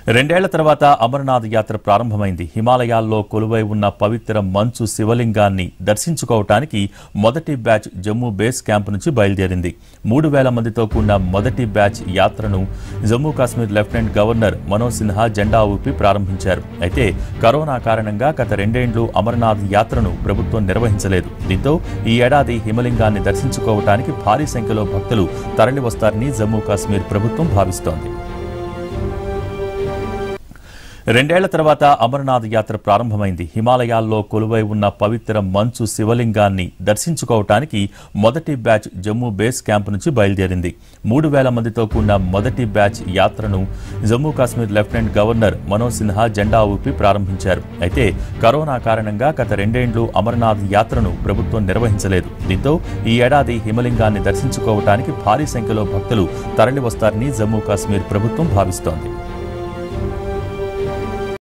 రెండేళ్ల తర్వాత అమరనాథ్ యాత్ర ప్రారంభమైంది హిమాలయాల్లో కొలువై ఉన్న పవిత్ర మంచు శివలింగాన్ని దర్శించుకోవటానికి మొదటి బ్యాచ్ జమ్మూ బేస్ క్యాంప్ నుంచి బయలుదేరింది మూడు వేల మందితో కూడిన మొదటి బ్యాచ్ యాత్రను జమ్మూ కాశ్మీర్ లెఫ్టినెంట్ గవర్నర్ మనోజ్ సిన్హా జెండా ఊపి ప్రారంభించారు అయితే కరోనా కారణంగా గత రెండేండ్లు అమరనాథ్ యాత్రను ప్రభుత్వం నిర్వహించలేదు దీంతో ఈ ఏడాది హిమలింగాన్ని దర్శించుకోవటానికి భారీ సంఖ్యలో భక్తులు తరలివస్తారని జమ్మూ కాశ్మీర్ ప్రభుత్వం భావిస్తోంది రెండేళ్ల తర్వాత అమరనాథ్ యాత్ర ప్రారంభమైంది హిమాలయాల్లో కొలువై ఉన్న పవిత్ర మంచు శివలింగాన్ని దర్శించుకోవటానికి మొదటి బ్యాచ్ జమ్మూ బేస్ క్యాంప్ నుంచి బయలుదేరింది మూడు వేల మందితో కూడిన మొదటి బ్యాచ్ యాత్రను జమ్మూ కాశ్మీర్ లెఫ్టినెంట్ గవర్నర్ మనోజ్ సిన్హా జెండా ఊపి ప్రారంభించారు అయితే కరోనా కారణంగా గత రెండేండ్లు అమరనాథ్ యాత్రను ప్రభుత్వం నిర్వహించలేదు దీంతో ఈ ఏడాది హిమలింగాన్ని దర్శించుకోవటానికి భారీ సంఖ్యలో భక్తులు తరలివస్తారని జమ్మూ కాశ్మీర్ ప్రభుత్వం భావిస్తోంది